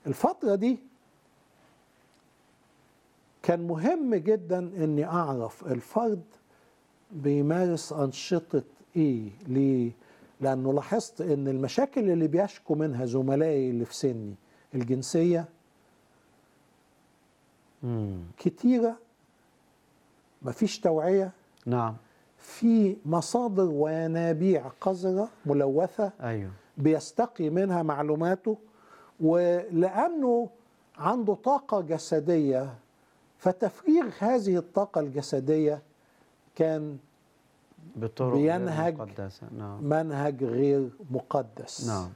الفترة دي كان مهم جدا اني اعرف الفرد بيمارس انشطة ايه ليه لانه لاحظت ان المشاكل اللي بيشكو منها زملائي اللي في سني الجنسية مم. كتيرة مفيش توعية نعم في مصادر وينابيع قذرة ملوثة ايوه بيستقي منها معلوماته ولأنه عنده طاقة جسدية فتفريغ هذه الطاقة الجسدية كان بطرق غير بينهج مقدسة نعم منهج غير مقدس نعم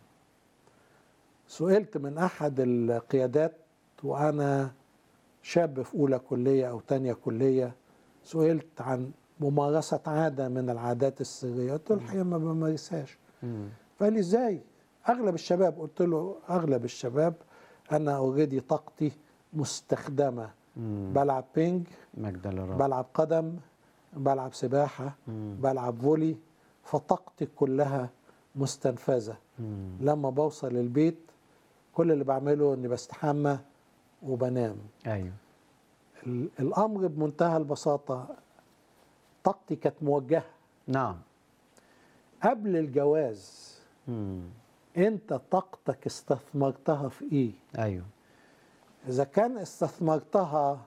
سئلت من أحد القيادات وأنا شاب في أولى كلية أو تانية كلية سئلت عن ممارسة عادة من العادات السرية قلت له الحقيقة ما بمارسهاش مم. فقال لي ازاي اغلب الشباب قلت له اغلب الشباب انا اوريدي طاقتي مستخدمه مم. بلعب بينج مجد للرب بلعب قدم بلعب سباحه مم. بلعب فولي فطاقتي كلها مستنفذه مم. لما بوصل البيت كل اللي بعمله اني بستحمى وبنام ايوه ال- الامر بمنتهى البساطه طاقتي كانت موجهه نعم قبل الجواز مم. انت طاقتك استثمرتها في ايه ايوه إذا كان استثمرتها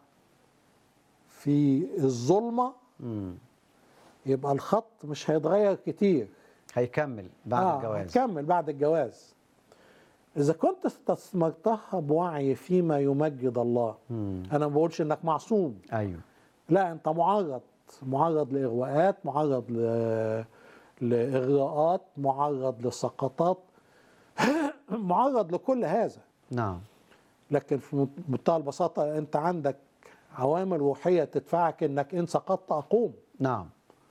في الظلمة مم. يبقى الخط مش هيتغير كتير هيكمل بعد آه، الجواز هتكمل بعد الجواز إذا كنت استثمرتها بوعي فيما يمجد الله مم. أنا ما بقولش إنك معصوم ايوه لا أنت معرض معرض لإغواءات معرض ل... لإغراءات معرض لسقطات معرض لكل هذا نعم لكن في منتهى البساطة أنت عندك عوامل روحية تدفعك إنك إن سقطت أقوم نعم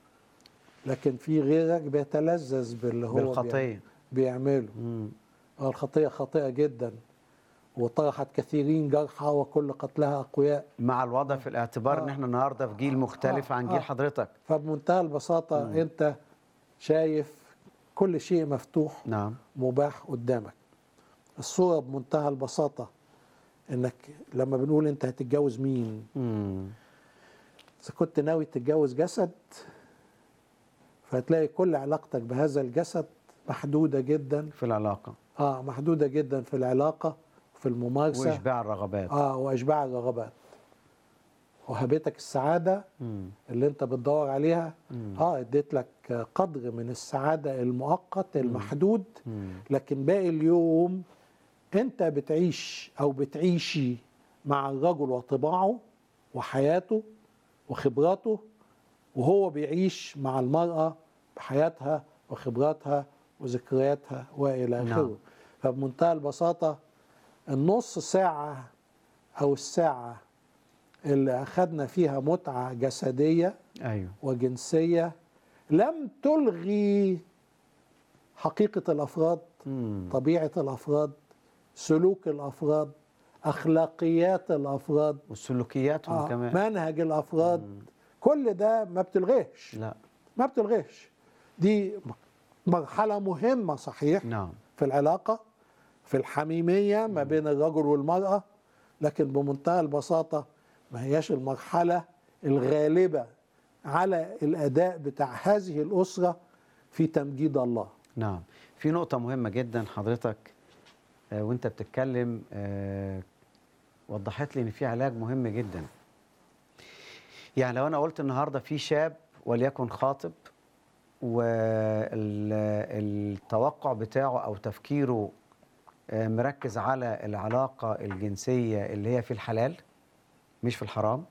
لكن في غيرك بيتلذذ باللي هو بالخطيه بيعمله مم. الخطية خاطئة جدا وطرحت كثيرين جرحى وكل قتلها أقوياء مع الوضع في الاعتبار ان آه. احنا النهارده في جيل مختلف آه. عن جيل آه. حضرتك فبمنتهى البساطة مم. أنت شايف كل شيء مفتوح نعم مباح قدامك الصورة بمنتهى البساطة إنك لما بنقول أنت هتتجوز مين مم. إذا كنت ناوي تتجوز جسد فهتلاقي كل علاقتك بهذا الجسد محدودة جدا في العلاقه اه محدودة جدا في العلاقة في الممارسة واشباع الرغبات اه واشباع الرغبات وهبتك السعادة مم. اللي انت بتدور عليها مم. اه اديت لك قدر من السعادة المؤقت المحدود مم. لكن باقي اليوم انت بتعيش او بتعيشي مع الرجل وطباعه وحياته وخبراته وهو بيعيش مع المرأة بحياتها وخبراتها وذكرياتها وإلى نعم. آخره فبمنتهى البساطة النص ساعة أو الساعة اللي أخذنا فيها متعة جسدية ايوه وجنسية لم تلغي حقيقة الأفراد مم. طبيعة الأفراد سلوك الأفراد أخلاقيات الأفراد وسلوكياتهم آه، كمان منهج الأفراد كل ده ما بتلغيش لا ما بتلغيش دي مرحلة مهمة صحيح نعم في العلاقة في الحميمية ما بين الرجل والمرأة لكن بمنتهى البساطة ما هياش المرحلة الغالبة على الأداء بتاع هذه الأسرة في تمجيد الله نعم في نقطة مهمة جدا حضرتك آه، وانت بتتكلم آه، وضحت لي ان في علاج مهم جدا يعني لو انا قلت النهارده في شاب وليكن خاطب والتوقع بتاعه او تفكيره آه، مركز على العلاقة الجنسية اللي هي في الحلال مش في الحرام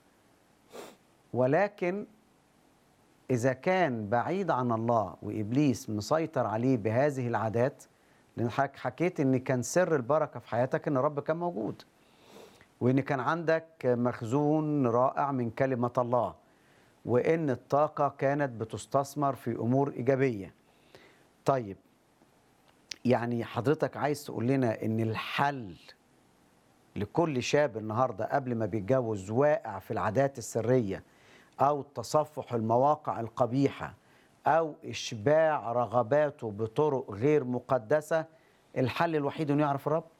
ولكن إذا كان بعيد عن الله وإبليس مسيطر عليه بهذه العادات لأن حك- حكيت إن كان سر البركة في حياتك إن الرب كان موجود وإن كان عندك مخزون رائع من كلمة الله وإن الطاقة كانت بتستثمر في أمور إيجابية طيب يعني حضرتك عايز تقول لنا إن الحل لكل شاب النهارده قبل ما بيتجوز واقع في العادات السريه او تصفح المواقع القبيحه او اشباع رغباته بطرق غير مقدسه الحل الوحيد انه يعرف الرب